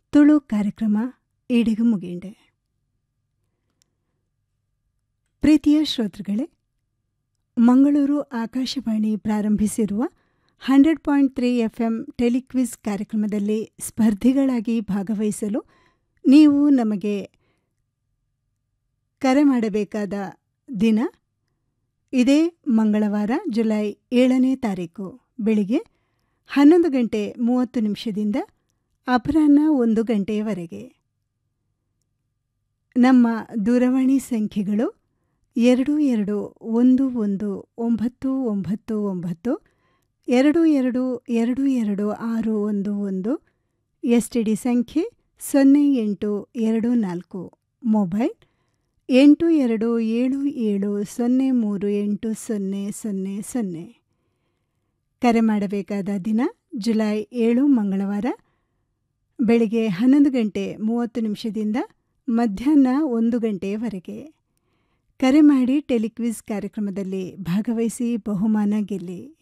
ತುಳು ಕಾರ್ಯಕ್ರಮ ಈಡಿಗೆ ಮುಗಿಂಡೆ ಪ್ರೀತಿಯ ಶ್ರೋತೃಗಳೇ ಮಂಗಳೂರು ಆಕಾಶವಾಣಿ ಪ್ರಾರಂಭಿಸಿರುವ hundred point three F M telequiz ಕಾರ್ಯಕ್ರಮದಲ್ಲಿ ಸ್ಪರ್ಧಿಗಳಾಗಿ ಭಾಗವಹಿಸಲು ನೀವು ನಮಗೆ ಕರೆ ಮಾಡಬೇಕಾದ ದಿನ ಇದೇ ಮಂಗಳವಾರ ಜುಲೈ ಏಳನೇ ತಾರೀಕು ಬೆಳಿಗ್ಗೆ ಹನ್ನೊಂದು ಗಂಟೆ ಮೂವತ್ತು ನಿಮಿಷದಿಂದ ಅಪರಾಹ್ನ ಒಂದು ಗಂಟೆಯವರೆಗೆ ನಮ್ಮ ದೂರವಾಣಿ ಸಂಖ್ಯೆಗಳು ಎರಡು ಎರಡು ಒಂದು ಒಂದು ಒಂಬತ್ತು ಒಂಬತ್ತು ಒಂಬತ್ತು ಎರಡು ಎರಡು ಎರಡು ಎರಡು ಆರು ಒಂದು ಒಂದು ಎಸ್ ಟಿ ಡಿ ಸಂಖ್ಯೆ ಸೊನ್ನೆ ಎಂಟು ಎರಡು ನಾಲ್ಕು ಮೊಬೈಲ್ ಎಂಟು ಎರಡು ಏಳು ಏಳು ಸೊನ್ನೆ ಮೂರು ಎಂಟು ಸೊನ್ನೆ ಸೊನ್ನೆ ಸೊನ್ನೆ ಕರೆ ಮಾಡಬೇಕಾದ ದಿನ ಜುಲೈ ಏಳು ಮಂಗಳವಾರ ಬೆಳಿಗ್ಗೆ ಹನ್ನೊಂದು ಗಂಟೆ ಮೂವತ್ತು ನಿಮಿಷದಿಂದ ಮಧ್ಯಾಹ್ನ ಒಂದು ಗಂಟೆಯವರೆಗೆ ಕರೆ ಮಾಡಿ ಟೆಲಿಕ್ವಿಸ್ ಕಾರ್ಯಕ್ರಮದಲ್ಲಿ ಭಾಗವಹಿಸಿ ಬಹುಮಾನ ಗೆಲ್ಲಿ